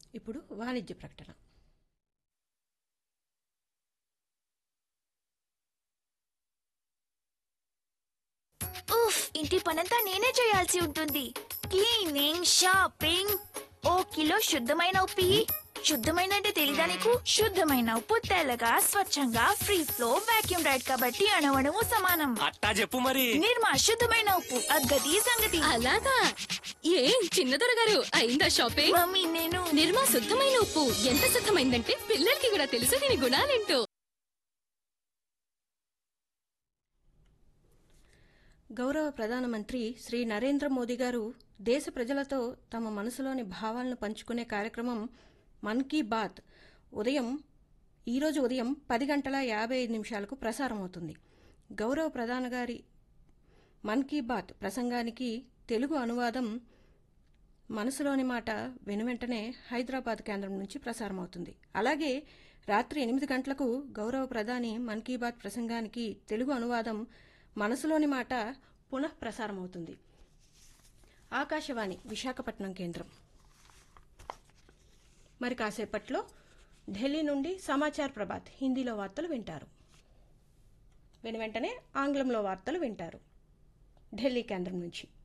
ఇప్పుడు వాణిజ్య ప్రకటన ఉఫ్ ఇంటి పనంతా నేనే చేయాల్సి ఉంటుంది క్లీనింగ్ షాపింగ్ ఓ కిలో శుద్ధమైన ఉప్పు ఇయ్యి. శుద్ధమైన అంటే తెలీదా నీకు శుద్ధమైన ఉప్పు తెల్లగా స్వచ్ఛంగా ఫ్రీ ఫ్లో వాక్యూమ్ రైడ్ కాబట్టి అణవణము సమానం అట్టా చెప్పు మరి నిర్మా శుద్ధమైన ఉప్పు అగ్గది సంగతి అలాగా ఏం చిన్నదొర గారు అయిందా షాపింగ్ మమ్మీ నేను నిర్మా శుద్ధమైన ఉప్పు ఎంత శుద్ధమైందంటే పిల్లలకి కూడా తెలుసు దీని గుణాలేంటో గౌరవ ప్రధానమంత్రి శ్రీ నరేంద్ర మోదీ గారు దేశ ప్రజలతో తమ మనసులోని భావాలను పంచుకునే కార్యక్రమం మన్ కీ బాత్ ఉదయం ఈరోజు ఉదయం పది గంటల యాభై ఐదు నిమిషాలకు ప్రసారం అవుతుంది గౌరవ ప్రధాన గారి మన్ కీ బాత్ ప్రసంగానికి తెలుగు అనువాదం మనసులోని మాట వెనువెంటనే హైదరాబాద్ కేంద్రం నుంచి ప్రసారం అవుతుంది అలాగే రాత్రి ఎనిమిది గంటలకు గౌరవ ప్రధాని మన్ కీ బాత్ ప్రసంగానికి తెలుగు అనువాదం మనసులోని మాట పునః ప్రసారం అవుతుంది ఆకాశవాణి విశాఖపట్నం కేంద్రం మరి కాసేపట్లో ఢిల్లీ నుండి సమాచార్ ప్రభాత్ హిందీలో వార్తలు వింటారు వెను వెంటనే ఆంగ్లంలో వార్తలు వింటారు ఢిల్లీ కేంద్రం నుంచి